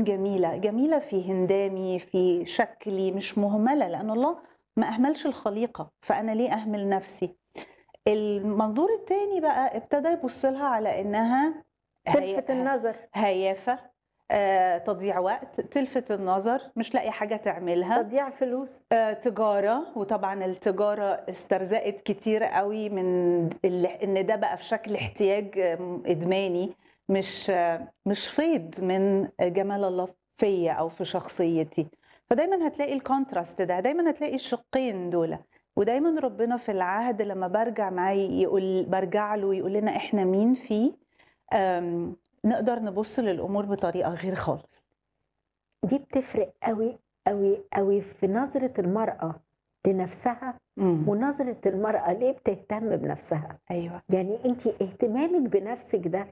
اكون جميله جميله في هندامي في شكلي مش مهمله لان الله ما اهملش الخليقه فانا ليه اهمل نفسي المنظور التاني بقى ابتدى يبص لها على انها هي- تلفت النظر هيافه آه، تضييع وقت تلفت النظر مش لاقي حاجه تعملها تضييع فلوس آه، تجارة وطبعا التجارة استرزقت كتير قوي من ال- ان ده بقى في شكل احتياج آم، ادماني مش آه، مش فيض من جمال الله فيا او في شخصيتي فدايما هتلاقي الكونتراست ده دايما هتلاقي الشقين دول ودايما ربنا في العهد لما برجع معاه يقول برجع له يقول لنا احنا مين فيه آم، نقدر نبص للامور بطريقة غير خالص دي بتفرق قوي قوي قوي في نظرة المرأة لنفسها مم. ونظرة المرأة ليه بتهتم بنفسها ايوه يعني انت اهتمامك بنفسك ده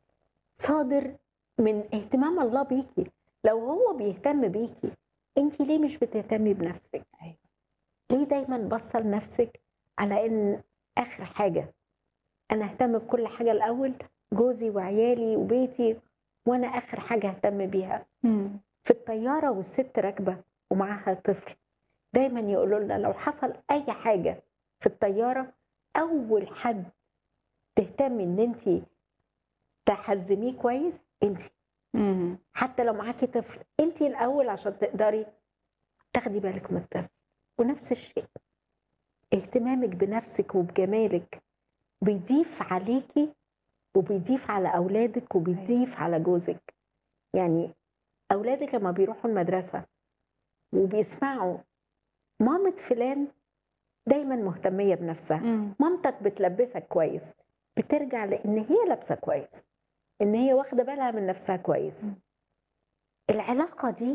صادر من اهتمام الله بيكي لو هو بيهتم بيكي انت ليه مش بتهتمي بنفسك أيوة. ليه دايما باصه لنفسك على ان اخر حاجه انا اهتم بكل حاجه الاول جوزي وعيالي وبيتي وانا اخر حاجه اهتم بيها مم. في الطياره والست راكبه ومعاها طفل دايما يقولوا لنا لو حصل اي حاجه في الطياره اول حد تهتمي ان انت تحزميه كويس انت مم. حتى لو معاكي طفل انت الاول عشان تقدري تاخدي بالك من الطفل ونفس الشيء اهتمامك بنفسك وبجمالك بيضيف عليكي وبيضيف على اولادك وبيضيف على جوزك يعني اولادك لما بيروحوا المدرسه وبيسمعوا مامة فلان دايما مهتميه بنفسها مم. مامتك بتلبسك كويس بترجع لان هي لابسه كويس ان هي واخده بالها من نفسها كويس م. العلاقه دي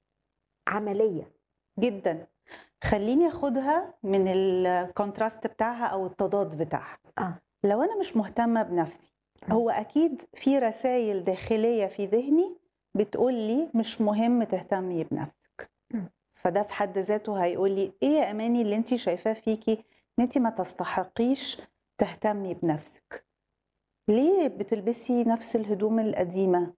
عمليه جدا خليني اخدها من الكونتراست بتاعها او التضاد بتاعها اه لو انا مش مهتمه بنفسي هو اكيد في رسائل داخليه في ذهني بتقول لي مش مهم تهتمي بنفسك م. فده في حد ذاته هيقول لي ايه يا اماني اللي انت شايفاه فيكي ان انت ما تستحقيش تهتمي بنفسك ليه بتلبسي نفس الهدوم القديمه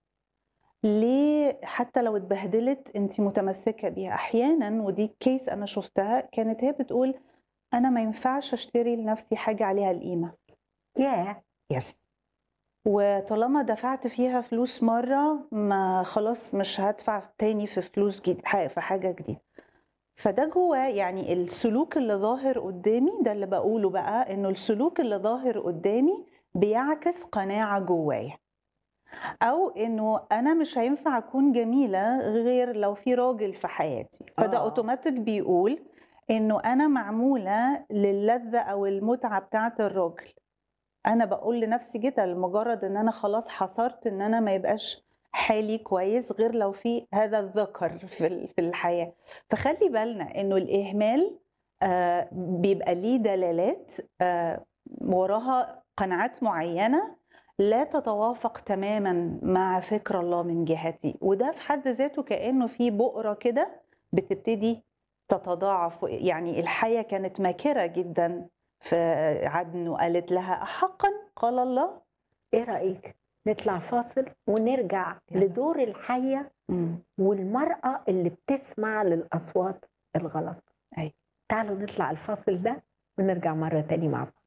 ليه حتى لو اتبهدلت انت متمسكه بيها احيانا ودي كيس انا شفتها كانت هي بتقول انا ما ينفعش اشتري لنفسي حاجه عليها القيمه يا يس وطالما دفعت فيها فلوس مرة ما خلاص مش هدفع تاني في فلوس جديد في حاجة جديدة فده جواه يعني السلوك اللي ظاهر قدامي ده اللي بقوله بقى انه السلوك اللي ظاهر قدامي بيعكس قناعة جوايا او انه انا مش هينفع اكون جميلة غير لو في راجل في حياتي فده آه. اوتوماتيك بيقول انه انا معمولة للذة او المتعة بتاعت الراجل انا بقول لنفسي كده لمجرد ان انا خلاص حصرت ان انا ما يبقاش حالي كويس غير لو في هذا الذكر في ال- في الحياه فخلي بالنا انه الاهمال آه، بيبقى ليه دلالات آه، وراها قناعات معينه لا تتوافق تماما مع فكر الله من جهتي وده في حد ذاته كانه في بؤره كده بتبتدي تتضاعف يعني الحياه كانت ماكره جدا في عدن وقالت لها أحقا قال الله ايه رايك نطلع فاصل ونرجع يلا. لدور الحيه والمراه اللي بتسمع للاصوات الغلط أيوة. تعالوا نطلع الفاصل ده ونرجع مره تاني مع بعض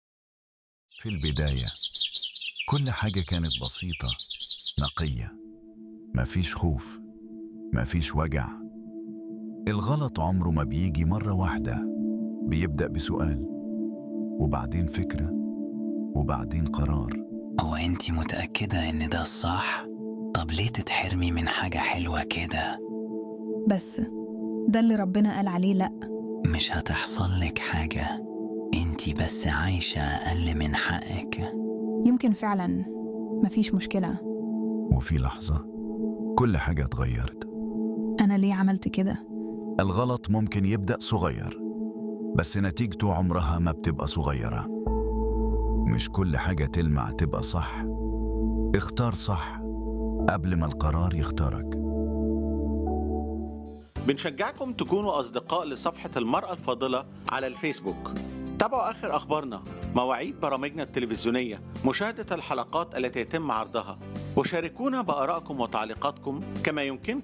في البداية كل حاجة كانت بسيطة نقية مفيش خوف مفيش وجع الغلط عمره ما بيجي مرة واحدة بيبدأ بسؤال وبعدين فكرة وبعدين قرار هو انت متأكدة ان ده الصح؟ طب ليه تتحرمي من حاجة حلوة كده؟ بس ده اللي ربنا قال عليه لأ مش هتحصل لك حاجة انت بس عايشة أقل من حقك يمكن فعلا مفيش مشكلة وفي لحظة كل حاجة اتغيرت أنا ليه عملت كده الغلط ممكن يبدأ صغير بس نتيجته عمرها ما بتبقى صغيرة مش كل حاجة تلمع تبقى صح اختار صح قبل ما القرار يختارك بنشجعكم تكونوا أصدقاء لصفحة المرأة الفاضلة على الفيسبوك تابعوا آخر أخبارنا مواعيد برامجنا التلفزيونية مشاهدة الحلقات التي يتم عرضها وشاركونا بآرائكم وتعليقاتكم كما يمكنكم